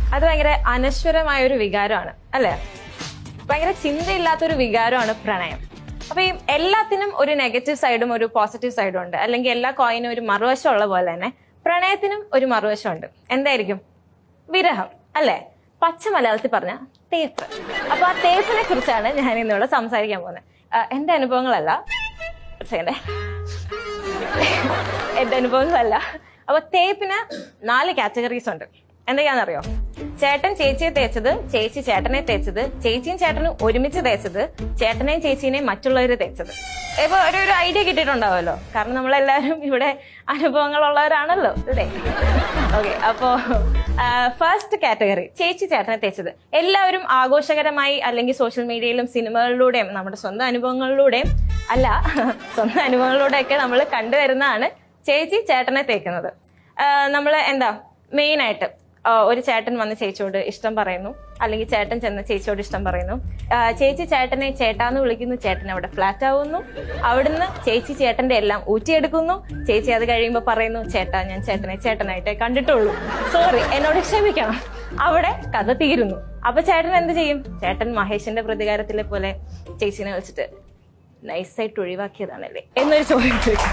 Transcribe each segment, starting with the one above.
അത് ഭയങ്കര അനശ്വരമായ ഒരു വികാരമാണ് അല്ലേ ഭയങ്കര ചിന്തയില്ലാത്തൊരു വികാരമാണ് പ്രണയം അപ്പൊ ഈ എല്ലാത്തിനും ഒരു നെഗറ്റീവ് സൈഡും ഒരു പോസിറ്റീവ് സൈഡും ഉണ്ട് അല്ലെങ്കിൽ എല്ലാ കോയിനും ഒരു മറുവശം ഉള്ള പോലെ തന്നെ പ്രണയത്തിനും ഒരു മറുവശമുണ്ട് എന്തായിരിക്കും വിരഹം അല്ലേ പച്ച മലയാളത്തിൽ പറഞ്ഞ തേപ്പ് അപ്പൊ ആ തേപ്പിനെ കുറിച്ചാണ് ഞാൻ ഇന്നിവിടെ സംസാരിക്കാൻ പോകുന്നത് ആ, എന്റെ അനുഭവങ്ങളല്ല സെക്കൻഡേ എന്റെ അനുഭവങ്ങളല്ല അപ്പൊ തേപ്പിന് നാല് കാറ്റഗറീസ് ഉണ്ട് എന്തൊക്കെയാണെന്നറിയോ ചേട്ടൻ ചേച്ചിയെ തേച്ചത് ചേച്ചി ചേട്ടനെ തേച്ചത് ചേച്ചിയും ചേട്ടനും ഒരുമിച്ച് തേച്ചത് ചേട്ടനെയും ചേച്ചീനെയും മറ്റുള്ളവര് തേച്ചത് ഇപ്പൊ ഒരു ഒരു ഐഡിയ കിട്ടിയിട്ടുണ്ടാവുമല്ലോ കാരണം നമ്മളെല്ലാവരും ഇവിടെ അനുഭവങ്ങളുള്ളവരാണല്ലോ അല്ലേ ഓക്കെ അപ്പോ ഫസ്റ്റ് കാറ്റഗറി ചേച്ചി ചേട്ടനെ തേച്ചത് എല്ലാവരും ആഘോഷകരമായി അല്ലെങ്കിൽ സോഷ്യൽ മീഡിയയിലും സിനിമകളിലൂടെയും നമ്മുടെ സ്വന്തം അനുഭവങ്ങളിലൂടെയും അല്ല സ്വന്തം അനുഭവങ്ങളിലൂടെയൊക്കെ നമ്മൾ കണ്ടുവരുന്നതാണ് ചേച്ചി ചേട്ടനെ തേക്കുന്നത് നമ്മൾ എന്താ മെയിൻ ആയിട്ട് ആ, ഒരു ചേട്ടൻ വന്ന് ചേച്ചിയോട് ഇഷ്ടം പറയുന്നു അല്ലെങ്കിൽ ചേട്ടൻ ചെന്ന് ചേച്ചിയോട് ഇഷ്ടം പറയുന്നു ആ, ചേച്ചി ചേട്ടനെ ചേട്ടാന്ന് വിളിക്കുന്നു ചേട്ടൻ അവിടെ ഫ്ലാറ്റ് ആവുന്നു അവിടുന്ന് ചേച്ചി ചേട്ടന്റെ എല്ലാം ഊറ്റിയെടുക്കുന്നു ചേച്ചി അത് കഴിയുമ്പോൾ പറയുന്നു ചേട്ടാ ഞാൻ ചേട്ടനെ ചേട്ടനായിട്ടേ കണ്ടിട്ടുള്ളൂ സോറി എന്നോട് ക്ഷമിക്കണം അവിടെ കഥ തീരുന്നു അപ്പൊ ചേട്ടൻ എന്ത് ചെയ്യും ചേട്ടൻ മഹേഷിന്റെ പ്രതികാരത്തിലെ പോലെ ചേച്ചിനെ വെച്ചിട്ട് നൈസായിട്ട് ഒഴിവാക്കിയതാണല്ലേ എന്നൊരു ചോദ്യം ചോദിക്കും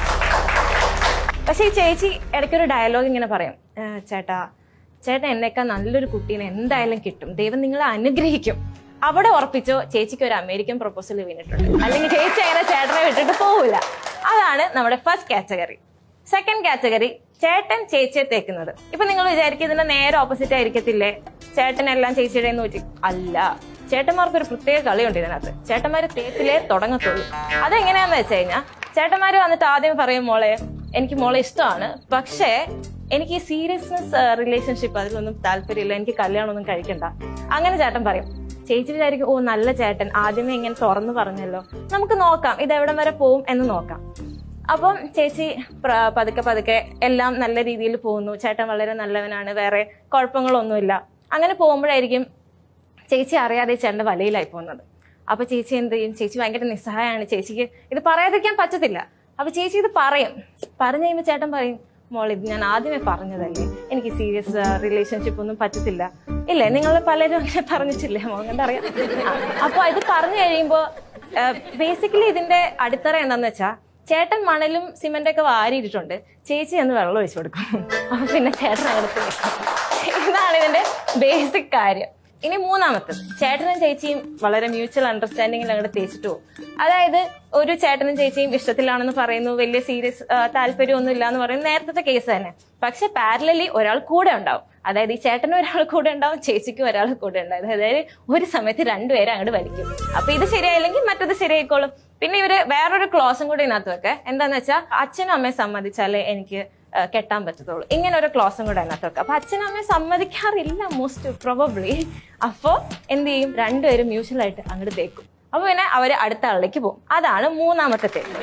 പക്ഷെ ഈ ചേച്ചി ഇടയ്ക്കൊരു ഡയലോഗ് ഇങ്ങനെ പറയും "ഏ, ചേട്ടാ ചേട്ടൻ എന്നേക്കാൾ നല്ലൊരു കുട്ടീനെ എന്തായാലും കിട്ടും ദൈവം നിങ്ങളെ അനുഗ്രഹിക്കും അവിടെ ഉറപ്പിച്ചോ ചേച്ചിക്ക് ഒരു അമേരിക്കൻ പ്രപ്പോസൽ വീണിട്ടുണ്ട് അല്ലെങ്കിൽ ചേച്ചി അങ്ങനെ ചേട്ടനെ വിട്ടിട്ട് പോവില്ല അതാണ് നമ്മുടെ ഫസ്റ്റ് കാറ്റഗറി സെക്കൻഡ് കാറ്റഗറി ചേട്ടൻ ചേച്ചിയെ തേക്കുന്നത് ഇപ്പൊ നിങ്ങൾ വിചാരിക്കും ഇതിന്റെ നേരെ ഓപ്പോസിറ്റ് ആയിരിക്കത്തില്ലേ ചേട്ടനെല്ലാം ചേച്ചിയുടെ നൂറ്റി അല്ല ചേട്ടന്മാർക്ക് ഒരു പ്രത്യേക കളിയുണ്ട് ഇതിനകത്ത് ചേട്ടന്മാര് തേപ്പിലേ തുടങ്ങത്തുള്ളൂ അതെങ്ങനെയാന്ന് വെച്ച് കഴിഞ്ഞാൽ ചേട്ടന്മാര് വന്നിട്ട് ആദ്യം പറയും മോളെ എനിക്ക് മോളെ ഇഷ്ടമാണ് പക്ഷേ എനിക്ക് ഈ സീരിയസ്നെസ് റിലേഷൻഷിപ്പ് അതിലൊന്നും താല്പര്യമില്ല എനിക്ക് കല്യാണമൊന്നും കഴിക്കണ്ട അങ്ങനെ ചേട്ടൻ പറയും ചേച്ചി വിചാരിക്കും ഓ നല്ല ചേട്ടൻ ആദ്യമേ ഇങ്ങനെ തുറന്നു പറഞ്ഞല്ലോ നമുക്ക് നോക്കാം ഇത് എവിടം വരെ പോവും എന്ന് നോക്കാം അപ്പം ചേച്ചി പ്ര- പതുക്കെ പതുക്കെ എല്ലാം നല്ല രീതിയിൽ പോകുന്നു ചേട്ടൻ വളരെ നല്ലവനാണ് വേറെ കുഴപ്പങ്ങളൊന്നുമില്ല അങ്ങനെ പോകുമ്പോഴായിരിക്കും ചേച്ചി അറിയാതെ ചേട്ടൻ്റെ വലയിലായി പോകുന്നത് അപ്പൊ ചേച്ചി എന്ത് ചെയ്യും ചേച്ചി ഭയങ്കര നിസ്സഹായമാണ് ചേച്ചിക്ക് ഇത് പറയാതിരിക്കാൻ പറ്റത്തില്ല അപ്പൊ ചേച്ചി ഇത് പറയും പറഞ്ഞു കഴിയുമ്പോൾ ചേട്ടൻ പറയും മോൾ ഇത് ഞാൻ ആദ്യമേ പറഞ്ഞതല്ലേ എനിക്ക് സീരിയസ് റിലേഷൻഷിപ്പ് ഒന്നും പറ്റത്തില്ല ഇല്ലേ നിങ്ങൾ പലരും അങ്ങനെ പറഞ്ഞിട്ടില്ലേ മോങ്ങണ്ട അറിയാം ആ, അപ്പൊ ഇത് പറഞ്ഞു കഴിയുമ്പോൾ ബേസിക്കലി ഇതിന്റെ അടിത്തറ എന്താന്ന് വെച്ചാ ചേട്ടൻ മണലും സിമന്റ് ഒക്കെ വാരിയിട്ടിട്ടുണ്ട് ചേച്ചി എന്ന് വെള്ളം ഒഴിച്ചു കൊടുക്കും അപ്പൊ പിന്നെ ചേട്ടൻ അടുത്ത് നിൽക്കും ഇതാണ് ഇതിന്റെ ബേസിക് കാര്യം ഇനി മൂന്നാമത്തത് ചേട്ടനും ചേച്ചിയും വളരെ മ്യൂച്വൽ അണ്ടർസ്റ്റാൻഡിങ്ങിൽ അങ്ങോട്ട് തേച്ചിട്ട് പോകും അതായത് ഒരു ചേട്ടനും ചേച്ചിയും ഇഷ്ടത്തിലാണെന്ന് പറയുന്നു വലിയ സീരിയസ് താല്പര്യമൊന്നും ഇല്ല എന്ന് പറയുന്നു നേരത്തെ കേസ് തന്നെ പക്ഷെ പാരലലി ഒരാൾ കൂടെ ഉണ്ടാവും അതായത് ഈ ചേട്ടനും ഒരാൾ കൂടെ ഉണ്ടാവും ചേച്ചിക്കും ഒരാൾ കൂടെ ഉണ്ടാവും അതായത് ഒരു സമയത്ത് രണ്ടുപേരും അങ്ങോട്ട് വലിക്കും അപ്പൊ ഇത് ശരിയായില്ലെങ്കിൽ മറ്റത് ശരിയായിക്കോളും പിന്നെ ഇവര് വേറൊരു ക്ലോസും കൂടി ഇതിനകത്ത് വെക്കെ എന്താന്ന് വെച്ചാൽ അച്ഛനും അമ്മയും സമ്മതിച്ചാലേ എനിക്ക് ആ, കെട്ടാൻ പറ്റത്തുള്ളൂ ഇങ്ങനെ ഒരു ക്ലോസും കൂടെ അതിനകത്ത് വെക്കാം അപ്പൊ അച്ഛനും അമ്മയും സമ്മതിക്കാറില്ല മോസ്റ്റ് പ്രോബബ്ലി അപ്പോ എന്ത് ചെയ്യും രണ്ടുപേരും മ്യൂച്വൽ ആയിട്ട് അങ്ങോട്ട് തേക്കും അപ്പൊ പിന്നെ അവര് അടുത്ത ആളിലേക്ക് പോകും അതാണ് മൂന്നാമത്തെ തേപ്പ്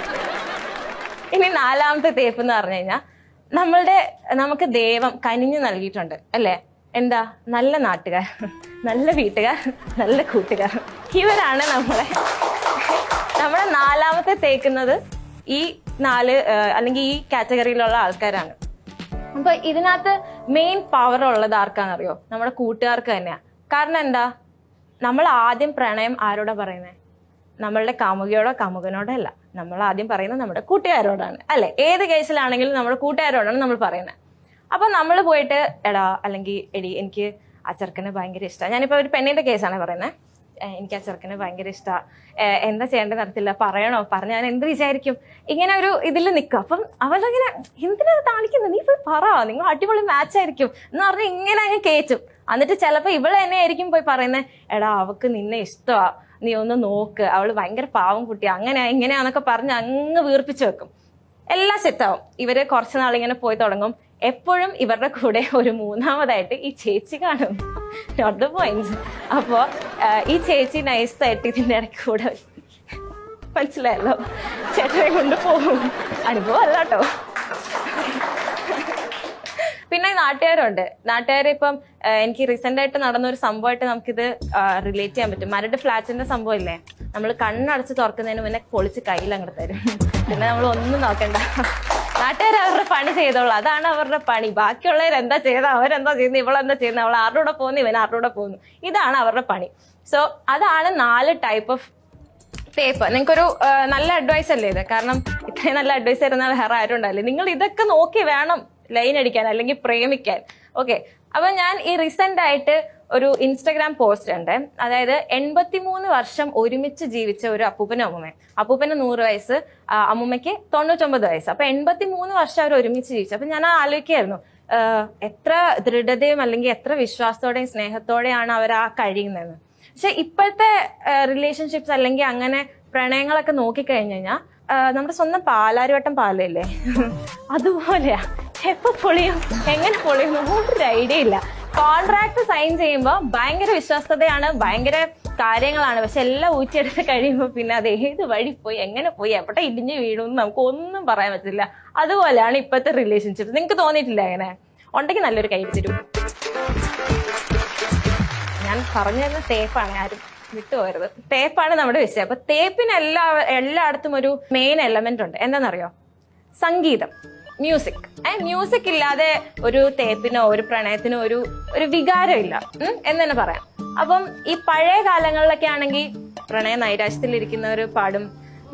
ഇനി നാലാമത്തെ തേപ്പ് എന്ന് പറഞ്ഞു കഴിഞ്ഞാൽ നമ്മളുടെ നമുക്ക് ദൈവം കനിഞ്ഞു നൽകിയിട്ടുണ്ട് അല്ലേ എന്താ നല്ല നാട്ടുകാർ നല്ല വീട്ടുകാർ നല്ല കൂട്ടുകാർ ഇവരാണ് നമ്മളെ നമ്മളെ നാലാമത്തെ തേക്കുന്നത് ഈ നാല് ആ, അല്ലെങ്കിൽ ഈ കാറ്റഗറിയിലുള്ള ആൾക്കാരാണ് അപ്പൊ ഇതിനകത്ത് മെയിൻ പവർ ഉള്ളത് ആർക്കാണെന്നറിയോ നമ്മുടെ കൂട്ടുകാർക്ക് തന്നെയാ കാരണം എന്താ നമ്മൾ ആദ്യം പ്രണയം ആരോടാ പറയുന്നത് നമ്മളുടെ കാമുകിയോടോ കാമുകനോടോ അല്ല നമ്മൾ ആദ്യം പറയുന്നത് നമ്മുടെ കൂട്ടുകാരോടാണ് അല്ലെ ഏത് കേസിലാണെങ്കിലും നമ്മുടെ കൂട്ടുകാരോടാണ് നമ്മൾ പറയുന്നത് അപ്പൊ നമ്മൾ പോയിട്ട് എടാ അല്ലെങ്കിൽ എടി എനിക്ക് ആ ചെറുക്കനെ ഭയങ്കര ഇഷ്ടമാണ് ഞാനിപ്പോ ഒരു പെണ്ണിന്റെ കേസാണ് പറയുന്നത് ഏഹ് എനിക്ക് ആ ചെറുക്കനെ ഭയങ്കര ഇഷ്ടമാണ് എന്താ ചെയ്യേണ്ടത് നടത്തില്ല പറയണോ പറഞ്ഞ ഞാൻ എന്ത് വിചാരിക്കും ഇങ്ങനെ ഒരു ഇതിൽ നിൽക്കും അപ്പം അവളിങ്ങനെ എന്തിനാ കാണിക്കുന്നത് നീ പോയി പറ നിങ്ങൾ അടിപൊളി മാച്ച് ആയിരിക്കും എന്ന് പറഞ്ഞ് ഇങ്ങനെ അങ്ങ് കയറ്റും എന്നിട്ട് ചിലപ്പോൾ ഇവള് തന്നെ ആയിരിക്കും പോയി പറയുന്നത് എടാ അവക്ക് നിന്നെ ഇഷ്ടമാ നീ ഒന്ന് നോക്ക് അവള് ഭയങ്കര പാവം കുട്ടിയാ അങ്ങനെ ഇങ്ങനെയാന്നൊക്കെ പറഞ്ഞ് അങ്ങ് വീർപ്പിച്ചു വെക്കും എല്ലാം സെറ്റാവും ഇവര് കുറച്ച് നാളിങ്ങനെ പോയി തുടങ്ങും എപ്പോഴും ഇവരുടെ കൂടെ ഒരു മൂന്നാമതായിട്ട് ഈ ചേച്ചി കാണും നോട്ട് ദ പോയിന്റ് അപ്പോ ആ, ഈ ചേച്ചി നൈസായിട്ട് ഇതിന്റെ ഇടയ്ക്ക് കൂടെ മനസ്സിലായല്ലോ ചേട്ടനെ കൊണ്ട് പോകും അനുഭവം അല്ല കേട്ടോ പിന്നെ നാട്ടുകാരുണ്ട് നാട്ടുകാർ ഇപ്പം ആ, എനിക്ക് റീസെന്റ് ആയിട്ട് നടന്ന ഒരു സംഭവമായിട്ട് നമുക്കിത് റിലേറ്റ് ചെയ്യാൻ പറ്റും മരട് ഫ്ലാറ്റിന്റെ സംഭവം ഇല്ലേ നമ്മൾ കണ്ണടച്ച് തുറക്കുന്നതിന് മുന്നേ പൊളിച്ച് കയ്യിൽ അങ്ങോട്ട് തരും പിന്നെ നമ്മൾ ഒന്നും നോക്കണ്ട നാട്ടുകാർ അവരുടെ പണി ചെയ്തോളൂ അതാണ് അവരുടെ പണി ബാക്കിയുള്ളവർ എന്താ ചെയ്ത അവരെന്താ ചെയ്യുന്നത് ഇവളെന്താ ചെയ്യുന്നത് അവൾ ആരുടെ കൂടെ പോകുന്നു ഇവൻ ആരുടെ കൂടെ പോകുന്നു ഇതാണ് അവരുടെ പണി സോ അതാണ് നാല് ടൈപ്പ് ഓഫ് തേപ്പ് നിങ്ങൾക്കൊരു ആ, നല്ല അഡ്വൈസ് അല്ലേ ഇത് കാരണം ഇത്രയും നല്ല അഡ്വൈസ് തരുന്ന വേറെ ആരും ഉണ്ടാവില്ല നിങ്ങൾ ഇതൊക്കെ നോക്കി വേണം ലൈൻ അടിക്കാൻ അല്ലെങ്കിൽ പ്രേമിക്കാൻ ഓക്കെ അപ്പൊ ഞാൻ ഈ റീസെന്റ് ആയിട്ട് ഒരു ഇൻസ്റ്റഗ്രാം പോസ്റ്റ് ഉണ്ട് അതായത് എൺപത്തിമൂന്ന് വർഷം ഒരുമിച്ച് ജീവിച്ച ഒരു അപ്പൂപ്പനും അമ്മൂമ്മയും അപ്പൂപ്പന് നൂറ് വയസ്സ് ആ, അമ്മൂമ്മയ്ക്ക് തൊണ്ണൂറ്റൊമ്പത് വയസ്സ് അപ്പൊ എൺപത്തിമൂന്ന് വർഷം അവർ ഒരുമിച്ച് ജീവിച്ചു അപ്പൊ ഞാൻ ആലോചിക്കായിരുന്നു ആഹ് എത്ര ദൃഢതയും അല്ലെങ്കിൽ എത്ര വിശ്വാസത്തോടെയും സ്നേഹത്തോടെയാണ് അവർ ആ കഴിയുന്നതെന്ന് പക്ഷെ ഇപ്പോഴത്തെ റിലേഷൻഷിപ്സ് അല്ലെങ്കിൽ അങ്ങനെ പ്രണയങ്ങളൊക്കെ നോക്കിക്കഴിഞ്ഞു കഴിഞ്ഞാൽ നമ്മുടെ സ്വന്തം പാലാരിവട്ടം പാലല്ലേ അതുപോലെയാ എപ്പോ പൊളിയും എങ്ങനെ പൊളിയും ഒരു ഐഡിയ ഇല്ല കോൺട്രാക്ട് സൈൻ ചെയ്യുമ്പോൾ ഭയങ്കര വിശ്വസ്തതയാണ് ഭയങ്കര കാര്യങ്ങളാണ് പക്ഷെ എല്ലാം ഊറ്റിയെടുത്ത് കഴിയുമ്പോൾ പിന്നെ അത് ഏത് വഴി പോയി എങ്ങനെ പോയി എവിടെ ഇടിഞ്ഞു വീഴുമെന്ന് നമുക്ക് ഒന്നും പറയാൻ പറ്റില്ല അതുപോലെയാണ് ഇപ്പോഴത്തെ റിലേഷൻഷിപ്പ് നിങ്ങൾക്ക് തോന്നിയിട്ടില്ല അങ്ങനെ ഉണ്ടെങ്കിൽ നല്ലൊരു കൈ തരും ഞാൻ പറഞ്ഞു തരുന്ന തേപ്പാണ് ആരും വിട്ടുപോകരുത് തേപ്പാണ് നമ്മുടെ വിഷയം അപ്പൊ തേപ്പിന് എല്ലാ എല്ലായിടത്തും ഒരു മെയിൻ എലമെന്റ് ഉണ്ട് എന്താണെന്നറിയോ സംഗീതം മ്യൂസിക് ഏഹ് മ്യൂസിക് ഇല്ലാതെ ഒരു തേപ്പിനോ ഒരു പ്രണയത്തിനോ ഒരു ഒരു വികാരം ഇല്ല ഉം, എന്ന് തന്നെ പറയാം അപ്പം ഈ പഴയ കാലങ്ങളിലൊക്കെ ആണെങ്കിൽ പ്രണയ നൈരാശ്യത്തിലിരിക്കുന്നവർ പാടും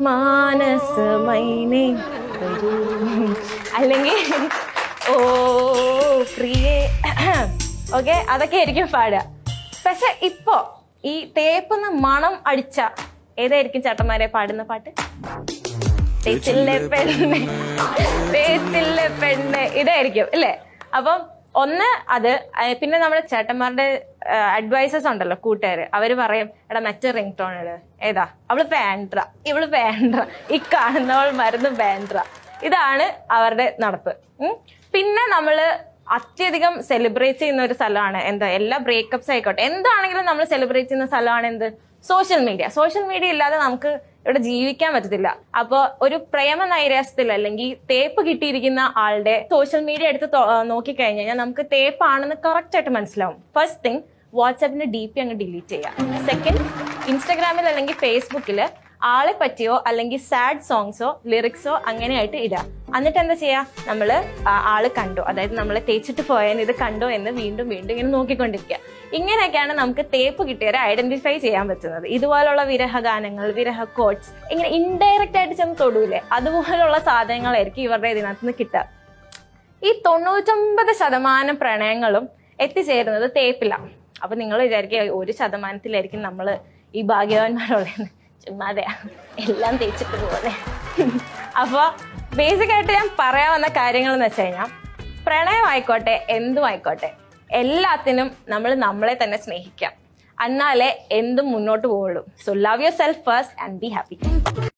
മാനസമൈനേ വരൂ." അല്ലെങ്കിൽ ഓ പ്രിയേ ഓക്കെ അതൊക്കെ ആയിരിക്കും പാടുക പക്ഷെ ഇപ്പോ ഈ തേപ്പുന്ന മണം അടിച്ച ഏതായിരിക്കും ചേട്ടന്മാരെ പാടുന്ന പാട്ട് തേച്ചില്ലേ പെണ്ണ് തേച്ചില്ലേ പെണ്ണ് ഇതായിരിക്കും ഇല്ലേ അപ്പം ഒന്ന് അത് അഹ് പിന്നെ നമ്മുടെ ചേട്ടന്മാരുടെ അഡ്വൈസസ് ഉണ്ടല്ലോ കൂട്ടുകാര് അവര് പറയും എടാ മറ്റേ റിംഗ് ടോൺ ഇട് ഏതാ അവള് വേണ്ട ഇവള് വേണ്ട ഈ കാണുന്നവൾ മരുന്ന് വേണ്ട ഇതാണ് അവരുടെ നടപ്പ് ഉം. പിന്നെ നമ്മള് അത്യധികം സെലിബ്രേറ്റ് ചെയ്യുന്ന ഒരു സ്ഥലമാണ് എന്താ എല്ലാ ബ്രേക്കപ്സ് ആയിക്കോട്ടെ എന്താണെങ്കിലും നമ്മൾ സെലിബ്രേറ്റ് ചെയ്യുന്ന സ്ഥലമാണ് എന്ത് സോഷ്യൽ മീഡിയ സോഷ്യൽ മീഡിയ ഇല്ലാതെ നമുക്ക് ഇവിടെ ജീവിക്കാൻ പറ്റത്തില്ല അപ്പോൾ ഒരു പ്രേമ നൈരാശ്യത്തിൽ അല്ലെങ്കിൽ തേപ്പ് കിട്ടിയിരിക്കുന്ന ആളുടെ സോഷ്യൽ മീഡിയ എടുത്ത് തൊ- ആ, നോക്കിക്കഴിഞ്ഞ് കഴിഞ്ഞാൽ നമുക്ക് തേപ്പാണെന്ന് കറക്റ്റ് ആയിട്ട് മനസ്സിലാവും ഫസ്റ്റ് തിങ് വാട്സാപ്പിന്റെ ഡി പി അങ്ങ് ഡിലീറ്റ് ചെയ്യുക സെക്കൻഡ് ഇൻസ്റ്റഗ്രാമിൽ അല്ലെങ്കിൽ ഫേസ്ബുക്കിൽ ആളെ പറ്റിയോ അല്ലെങ്കിൽ സാഡ് സോങ്സോ ലിറിക്സോ അങ്ങനെയായിട്ട് ഇടുക എന്നിട്ട് എന്താ ചെയ്യാ നമ്മള് ആ ആള് കണ്ടോ അതായത് നമ്മൾ തേച്ചിട്ട് പോയതിന് ഇത് കണ്ടോ എന്ന് വീണ്ടും വീണ്ടും ഇങ്ങനെ നോക്കിക്കൊണ്ടിരിക്കുക ഇങ്ങനെയൊക്കെയാണ് നമുക്ക് തേപ്പ് കിട്ടിയവരെ ഐഡന്റിഫൈ ചെയ്യാൻ പറ്റുന്നത് ഇതുപോലുള്ള വിരഹഗാനങ്ങൾ വിരഹ കോട്സ് ഇങ്ങനെ ഇൻഡയറക്റ്റ് ആയിട്ട് ചെന്ന് തൊടൂലേ അതുപോലുള്ള സാധനങ്ങളായിരിക്കും ഇവരുടെ ഇതിനകത്ത് നിന്ന് കിട്ടുക ഈ തൊണ്ണൂറ്റൊമ്പത് ശതമാനം പ്രണയങ്ങളും എത്തിച്ചേരുന്നത് തേപ്പിലാണ് അപ്പൊ നിങ്ങൾ വിചാരിക്കുക ഒരു ശതമാനത്തിലായിരിക്കും നമ്മൾ ഈ ഭാഗ്യവാന്മാരുള്ളത് ചുമ്മാതെ എല്ലാം തേച്ചിട്ട് പോലെ അപ്പൊ ബേസിക് ആയിട്ട് ഞാൻ പറയാൻ വന്ന കാര്യങ്ങൾ എന്ന് വെച്ച് കഴിഞ്ഞാൽ പ്രണയം ആയിക്കോട്ടെ എന്തും ആയിക്കോട്ടെ എല്ലാത്തിനും നമ്മൾ നമ്മളെ തന്നെ സ്നേഹിക്കാം എന്നാലേ എന്തും മുന്നോട്ട് പോവുള്ളൂ so love yourself first and be happy